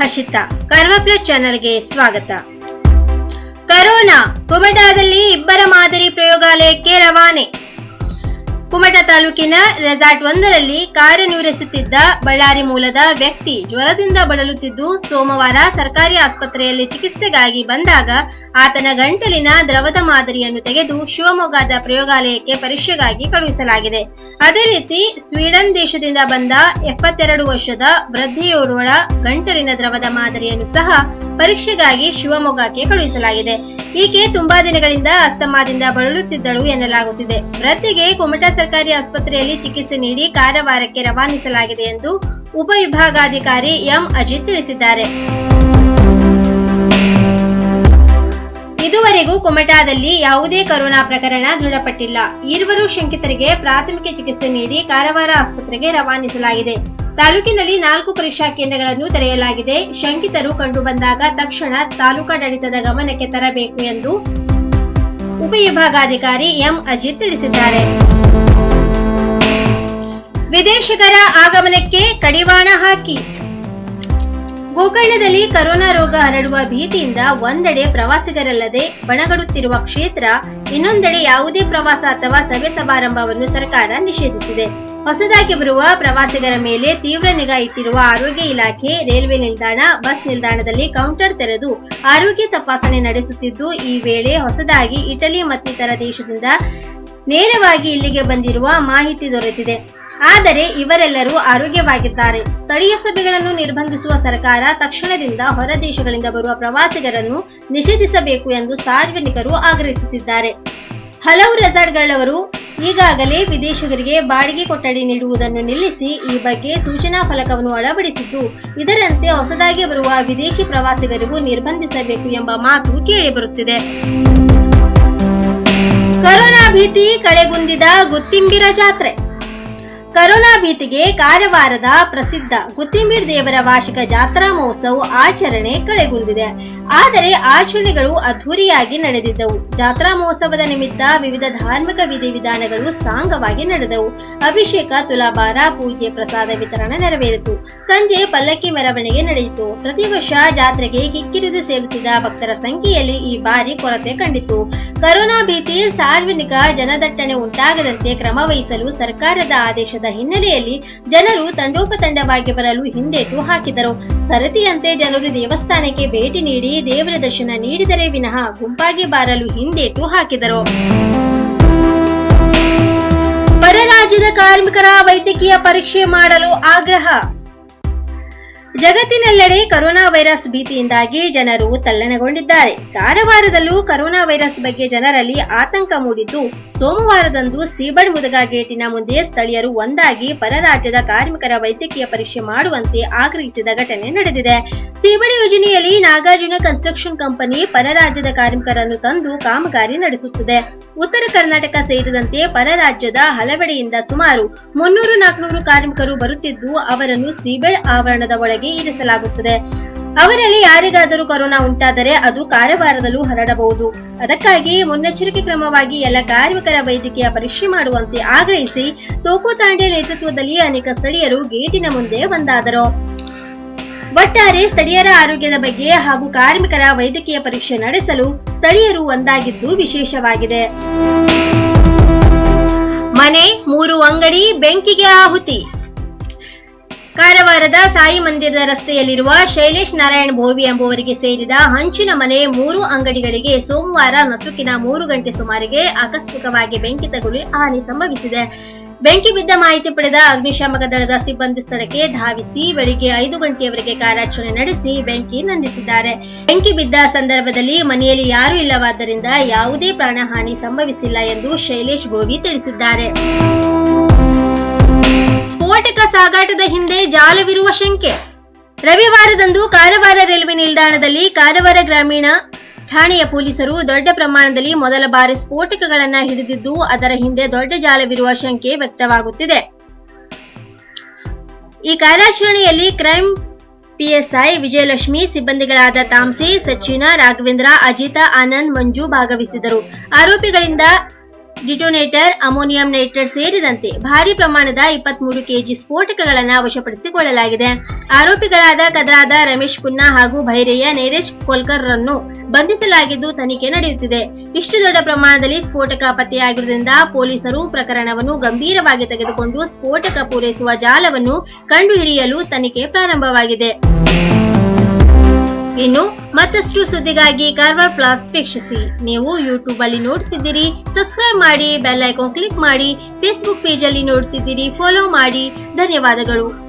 Harshita curve plus ಚಾನೆಲ್ಗೆ ಸ್ವಾಗತ corona ಕುಮಟಾದಲ್ಲಿ ಇಬ್ಬರ ಮಾದರಿ ಪ್ರಯೋಗಾಲಯಕ್ಕೆ ರವಾನೆ ಕುಮಟಾ ತಾಲೂಕಿನ ರೆಸಾರ್ಟ್ ಒಂದರಲ್ಲಿ ಕಾರ್ಯನಿರ್ವಹಿಸುತ್ತಿದ್ದ ಬಳ್ಳಾರಿ ಮೂಲದ ವ್ಯಕ್ತಿ ಜ್ವರದಿಂದ ಬಳಲುತ್ತಿದ್ದು ಸೋಮವಾರ ಸರ್ಕಾರಿ ಆಸ್ಪತ್ರೆಯಲ್ಲಿ ಚಿಕಿತ್ಸೆಗಾಗಿ ಬಂದಾಗ ಆತನ ಗಂಟಲಿನ ದ್ರವದ ಮಾದರಿಯನ್ನು ತೆಗೆದು ಶಿವಮೊಗ್ಗದ ಪ್ರಯೋಗಾಲಯಕ್ಕೆ ಪರೀಕ್ಷೆಗಾಗಿ ಕಳುಹಿಸಲಾಗಿದೆ ಅದೇ ರೀತಿ ಸ್ವೀಡನ್ ದೇಶದಿಂದ ಬಂದ ಎಪ್ಪತ್ತೆರಡು ವರ್ಷದ ವೃದ್ಧೆಯೋರ್ವಳ ಗಂಟಲಿನ ದ್ರವದ ಮಾದರಿಯನ್ನು ಸಹ ಪರೀಕ್ಷೆಗಾಗಿ ಶಿವಮೊಗ್ಗಕ್ಕೆ ಕಳುಹಿಸಲಾಗಿದೆ ಈಕೆ ತುಂಬಾ ದಿನಗಳಿಂದ ಅಸ್ತಮಾದಿಂದ ಬಳಲುತ್ತಿದ್ದಳು ಎನ್ನಲಾಗುತ್ತಿದೆ ವೃದ್ಧೆಗೆ ಕುಮಟಾ ಸರ್ಕಾರಿ ಆಸ್ಪತ್ರೆಯಲ್ಲಿ ಚಿಕಿತ್ಸೆ ನೀಡಿ ಕಾರವಾರಕ್ಕೆ ರವಾನಿಸಲಾಗಿದೆ ಎಂದು ಉಪವಿಭಾಗಾಧಿಕಾರಿ ಎಂ ಅಜಿತ್ ತಿಳಿಸಿದ್ದಾರೆ ಇದುವರೆಗೂ ಕುಮಟಾದಲ್ಲಿ ಯಾವುದೇ ಕೊರೋನಾ ಪ್ರಕರಣ ದೃಢಪಟ್ಟಿಲ್ಲ ಈರುವರು ಶಂಕಿತರಿಗೆ ಪ್ರಾಥಮಿಕ ಚಿಕಿತ್ಸೆ ನೀಡಿ ಕಾರವಾರ ಆಸ್ಪತ್ರೆಗೆ ರವಾನಿಸಲಾಗಿದೆ ತಾಲೂಕಿನಲ್ಲಿ ನಾಲ್ಕು ಪರೀಕ್ಷಾ ಕೇಂದ್ರಗಳನ್ನು ತೆರೆಯಲಾಗಿದೆ ಶಂಕಿತರು ಕಂಡುಬಂದಾಗ ತಕ್ಷಣ ತಾಲೂಕಾಡಳಿತದ ಗಮನಕ್ಕೆ ತರಬೇಕು ಎಂದು ಉಪವಿಭಾಗಾಧಿಕಾರಿ ಎಂ ಅಜಿತ್ ತಿಳಿಸಿದ್ದಾರೆ ವಿದೇಶಿಗರ ಆಗಮನಕ್ಕೆ ಕಡಿವಾಣ ಹಾಕಿ ಗೋಕರ್ಣದಲ್ಲಿ ಕರೋನಾ ರೋಗ ಹರಡುವ ಭೀತಿಯಿಂದ ಒಂದೆಡೆ ಪ್ರವಾಸಿಗರಲ್ಲದೆ ಬಣಗಡುತ್ತಿರುವ ಕ್ಷೇತ್ರ ಇನ್ನೊಂದೆಡೆ ಯಾವುದೇ ಪ್ರವಾಸ ಅಥವಾ ಸಭೆ ಸಮಾರಂಭವನ್ನು ಸರ್ಕಾರ ನಿಷೇಧಿಸಿದೆ ಹೊಸದಾಗಿ ಬರುವ ಪ್ರವಾಸಿಗರ ಮೇಲೆ ತೀವ್ರ ನಿಗಾ ಇಟ್ಟಿರುವ ಆರೋಗ್ಯ ಇಲಾಖೆ ರೈಲ್ವೆ ನಿಲ್ದಾಣ ಬಸ್ ನಿಲ್ದಾಣದಲ್ಲಿ ಕೌಂಟರ್ ತೆರೆದು ಆರೋಗ್ಯ ತಪಾಸಣೆ ನಡೆಸುತ್ತಿದ್ದು ಈ ವೇಳೆ ಹೊಸದಾಗಿ ಇಟಲಿ ಮತ್ತಿತರ ದೇಶದಿಂದ ನೇರವಾಗಿ ಇಲ್ಲಿಗೆ ಬಂದಿರುವ ಮಾಹಿತಿ ದೊರೆತಿದೆ ಆದರೆ ಇವರೆಲ್ಲರೂ ಆರೋಗ್ಯವಾಗಿದ್ದಾರೆ ಸ್ಥಳೀಯ ಸಭೆಗಳನ್ನು ನಿರ್ಬಂಧಿಸುವ ಸರ್ಕಾರ ತಕ್ಷಣದಿಂದ ಹೊರ ದೇಶಗಳಿಂದ ಬರುವ ಪ್ರವಾಸಿಗರನ್ನು ನಿಷೇಧಿಸಬೇಕು ಎಂದು ಸಾರ್ವಜನಿಕರು ಆಗ್ರಹಿಸುತ್ತಿದ್ದಾರೆ ಹಲವು ರೆಸಾರ್ಟ್ಗಳವರು ಈಗಾಗಲೇ ವಿದೇಶಿಗರಿಗೆ ಬಾಡಿಗೆ ಕೊಠಡಿ ನೀಡುವುದನ್ನು ನಿಲ್ಲಿಸಿ ಈ ಬಗ್ಗೆ ಸೂಚನಾ ಫಲಕವನ್ನು ಅಳವಡಿಸಿದ್ದು ಇದರಂತೆ ಹೊಸದಾಗಿ ಬರುವ ವಿದೇಶಿ ಪ್ರವಾಸಿಗರಿಗೂ ನಿರ್ಬಂಧಿಸಬೇಕು ಎಂಬ ಮಾತು ಕೇಳಿಬರುತ್ತಿದೆ ಕರೋನಾ ಭೀತಿ ಕಳೆಗುಂದಿದ ಗುತ್ತಿಂಬಿರ ಜಾತ್ರೆ ಕರೋನಾ ಭೀತಿಗೆ ಕಾರವಾರದ ಪ್ರಸಿದ್ಧ ಗುತ್ತಿಂಬೀರ್ ದೇವರ ವಾರ್ಷಿಕ ಜಾತ್ರಾ ಮಹೋತ್ಸವ ಆಚರಣೆ ಕಳೆಗುಂದಿದೆ ಆದರೆ ಆಚರಣೆಗಳು ಅದ್ಧೂರಿಯಾಗಿ ನಡೆದಿದ್ದವು ಜಾತ್ರಾ ಮಹೋತ್ಸವದ ನಿಮಿತ್ತ ವಿವಿಧ ಧಾರ್ಮಿಕ ವಿಧಿವಿಧಾನಗಳು ಸಾಂಗವಾಗಿ ನಡೆದವು ಅಭಿಷೇಕ ತುಲಾಭಾರ ಪೂಜೆ ಪ್ರಸಾದ ವಿತರಣೆ ನೆರವೇರಿತು ಸಂಜೆ ಪಲ್ಲಕ್ಕಿ ಮೆರವಣಿಗೆ ನಡೆಯಿತು ಪ್ರತಿ ವರ್ಷ ಜಾತ್ರೆಗೆ ಕಿಕ್ಕಿರಿದು ಸೇರುತ್ತಿದ್ದ ಭಕ್ತರ ಸಂಖ್ಯೆಯಲ್ಲಿ ಈ ಬಾರಿ ಕೊರತೆ ಕಂಡಿತು ಕರೋನಾ ಭೀತಿ ಸಾರ್ವಜನಿಕ ಜನದಟ್ಟಣೆ ಉಂಟಾಗದಂತೆ ಕ್ರಮ ವಹಿಸಲು ಸರ್ಕಾರದ ಆದೇಶದ ಹಿನ್ನೆಲೆಯಲ್ಲಿ ಜನರು ತಂಡೋಪತಂಡವಾಗಿ ಬರಲು ಹಿಂದೇಟು ಹಾಕಿದರು ಸರತಿಯಂತೆ ಜನರು ದೇವಸ್ಥಾನಕ್ಕೆ ಭೇಟಿ ನೀಡಿ ದೇವರ ದರ್ಶನ ನೀಡಿದರೆ ವಿನಃ ಗುಂಪಾಗಿ ಬಾರಲು ಹಿಂದೇಟು ಹಾಕಿದರು ಪರ ರಾಜ್ಯದ ಕಾರ್ಮಿಕರ ವೈದ್ಯಕೀಯ ಪರೀಕ್ಷೆ ಮಾಡಲು ಆಗ್ರಹ ಜಗತ್ತಿನೆಲ್ಲೆಡೆ ಕರೋನಾ ವೈರಸ್ ಭೀತಿಯಿಂದಾಗಿ ಜನರು ತಲ್ಲಣಗೊಂಡಿದ್ದಾರೆ ಕಾರವಾರದಲ್ಲೂ ಕರೋನಾ ವೈರಸ್ ಬಗ್ಗೆ ಜನರಲ್ಲಿ ಆತಂಕ ಮೂಡಿದ್ದು ಸೋಮವಾರದಂದು ಸೀಬಡ್ ಮುದಗ ಗೇಟಿನ ಮುಂದೆ ಸ್ಥಳೀಯರು ಒಂದಾಗಿ ಪರ ರಾಜ್ಯದ ಕಾರ್ಮಿಕರ ವೈದ್ಯಕೀಯ ಪರೀಕ್ಷೆ ಮಾಡುವಂತೆ ಆಗ್ರಹಿಸಿದ ಘಟನೆ ನಡೆದಿದೆ ಸೀಬಡ್ ಯೋಜನೆಯಲ್ಲಿ ನಾಗಾರ್ಜುನ ಕನ್ಸ್ಟ್ರಕ್ಷನ್ ಕಂಪನಿ ಪರ ರಾಜ್ಯದ ಕಾರ್ಮಿಕರನ್ನು ತಂದು ಕಾಮಗಾರಿ ನಡೆಸುತ್ತಿದೆ ಉತ್ತರ ಕರ್ನಾಟಕ ಸೇರಿದಂತೆ ಪರ ರಾಜ್ಯದ ಹಲವೆಡೆಯಿಂದ ಸುಮಾರು ಮುನ್ನೂರು ನಾಲ್ಕುನೂರು ಕಾರ್ಮಿಕರು ಬರುತ್ತಿದ್ದು ಅವರನ್ನು ಸೀಬೆಡ್ ಆವರಣದ ಒಳಗೆ ಇರಿಸಲಾಗುತ್ತದೆ ಅವರಲ್ಲಿ ಯಾರಿಗಾದರೂ ಕೊರೋನಾ ಉಂಟಾದರೆ ಅದು ಕಾರವಾರದಲ್ಲೂ ಹರಡಬಹುದು ಅದಕ್ಕಾಗಿ ಮುನ್ನೆಚ್ಚರಿಕೆ ಕ್ರಮವಾಗಿ ಎಲ್ಲ ಕಾರ್ಮಿಕರ ವೈದ್ಯಕೀಯ ಪರೀಕ್ಷೆ ಮಾಡುವಂತೆ ಆಗ್ರಹಿಸಿ ತೋಕೋತಾಂಡೆ ನೇತೃತ್ವದಲ್ಲಿ ಅನೇಕ ಸ್ಥಳೀಯರು ಗೇಟಿನ ಮುಂದೆ ಒಂದಾದರು ಒಟ್ಟಾರೆ ಸ್ಥಳೀಯರ ಆರೋಗ್ಯದ ಬಗ್ಗೆ ಹಾಗೂ ಕಾರ್ಮಿಕರ ವೈದ್ಯಕೀಯ ಪರೀಕ್ಷೆ ನಡೆಸಲು ಸ್ಥಳೀಯರು ಒಂದಾಗಿದ್ದು ವಿಶೇಷವಾಗಿದೆ ಮನೆ ಮೂರು ಅಂಗಡಿ ಬೆಂಕಿಗೆ ಆಹುತಿ ಕಾರವಾರದ ಸಾಯಿ ಮಂದಿರದ ರಸ್ತೆಯಲ್ಲಿರುವ ಶೈಲೇಶ್ ನಾರಾಯಣ್ ಭೋವಿ ಎಂಬುವರಿಗೆ ಸೇರಿದ ಹಂಚಿನ ಮನೆ ಮೂರು ಅಂಗಡಿಗಳಿಗೆ ಸೋಮವಾರ ನಸುಕಿನ ಮೂರು ಗಂಟೆ ಸುಮಾರಿಗೆ ಆಕಸ್ಮಿಕವಾಗಿ ಬೆಂಕಿ ತಗುಲಿ ಹಾನಿ ಸಂಭವಿಸಿದೆ ಬೆಂಕಿ ಬಿದ್ದ ಮಾಹಿತಿ ಪಡೆದ ಅಗ್ನಿಶಾಮಕ ದಳದ ಸಿಬ್ಬಂದಿ ಸ್ಥಳಕ್ಕೆ ಧಾವಿಸಿ ಬೆಳಿಗ್ಗೆ ಐದು ಗಂಟೆಯವರೆಗೆ ಕಾರ್ಯಾಚರಣೆ ನಡೆಸಿ ಬೆಂಕಿ ನಂದಿಸಿದ್ದಾರೆ ಬೆಂಕಿ ಬಿದ್ದ ಸಂದರ್ಭದಲ್ಲಿ ಮನೆಯಲ್ಲಿ ಯಾರೂ ಇಲ್ಲವಾದ್ದರಿಂದ ಯಾವುದೇ ಪ್ರಾಣಹಾನಿ ಸಂಭವಿಸಿಲ್ಲ ಎಂದು ಶೈಲೇಶ್ ಭೋವಿ ತಿಳಿಸಿದ್ದಾರೆ ಸ್ಫೋಟಕ ಸಾಗಾಟದ ಹಿಂದೆ ಜಾಲವಿರುವ ಶಂಕೆ ರವಿವಾರದಂದು ಕಾರವಾರ ರೈಲ್ವೆ ನಿಲ್ದಾಣದಲ್ಲಿ ಕಾರವಾರ ಗ್ರಾಮೀಣ ಠಾಣೆಯ ಪೊಲೀಸರು ದೊಡ್ಡ ಪ್ರಮಾಣದಲ್ಲಿ ಮೊದಲ ಬಾರಿ ಸ್ಫೋಟಕಗಳನ್ನ ಹಿಡಿದಿದ್ದು ಅದರ ಹಿಂದೆ ದೊಡ್ಡ ಜಾಲವಿರುವ ಶಂಕೆ ವ್ಯಕ್ತವಾಗುತ್ತಿದೆ ಈ ಕಾರ್ಯಾಚರಣೆಯಲ್ಲಿ ಕ್ರೈಂ ಪಿಎಸ್ಐ ವಿಜಯಲಕ್ಷ್ಮಿ ಸಿಬ್ಬಂದಿಗಳಾದ ತಾಮ್ಸೆ ಸಚಿನ ರಾಘವೇಂದ್ರ ಅಜಿತ ಆನಂದ್ ಮಂಜು ಭಾಗವಹಿಸಿದರು ಆರೋಪಿಗಳಿಂದ ಡಿಟೋನೇಟರ್ ಅಮೋನಿಯಂ ನೈಟ್ರೇಟ್ ಸೇರಿದಂತೆ ಭಾರಿ ಪ್ರಮಾಣದ ಇಪ್ಪತ್ಮೂರು ಕೆಜಿ ಸ್ಫೋಟಕಗಳನ್ನು ವಶಪಡಿಸಿಕೊಳ್ಳಲಾಗಿದೆ ಆರೋಪಿಗಳಾದ ಕದ್ರಾದ ರಮೇಶ್ ಕುನ್ನಾ ಹಾಗೂ ಭೈರಯ್ಯ ನೇರೇಶ್ ಕೋಲ್ಕರ್ ರನ್ನು ಬಂಧಿಸಲಾಗಿದ್ದು ತನಿಖೆ ನಡೆಯುತ್ತಿದೆ ಇಷ್ಟು ದೊಡ್ಡ ಪ್ರಮಾಣದಲ್ಲಿ ಸ್ಫೋಟಕ ಪತ್ತೆಯಾಗಿರುವುದರಿಂದ ಪೊಲೀಸರು ಪ್ರಕರಣವನ್ನು ಗಂಭೀರವಾಗಿ ತೆಗೆದುಕೊಂಡು ಸ್ಫೋಟಕ ಪೂರೈಸುವ ಜಾಲವನ್ನು ಕಂಡುಹಿಡಿಯಲು ತನಿಖೆ ಪ್ರಾರಂಭವಾಗಿದೆ ಇನ್ನು ಮತ್ತಷ್ಟು ಸುದ್ದಿಗಾಗಿ ಕಾರ್ವಾರ್ ಪ್ಲಸ್ ವೀಕ್ಷಿಸಿ ನೀವು ಯೂಟ್ಯೂಬ್ ಅಲ್ಲಿ ನೋಡ್ತಿದ್ದೀರಿ ಸಬ್ಸ್ಕ್ರೈಬ್ ಮಾಡಿ ಬೆಲ್ ಐಕಾನ್ ಕ್ಲಿಕ್ ಮಾಡಿ ಫೇಸ್ಬುಕ್ ಪೇಜ್ ಅಲ್ಲಿ ನೋಡ್ತಿದ್ದೀರಿ ಫಾಲೋ ಮಾಡಿ ಧನ್ಯವಾದಗಳು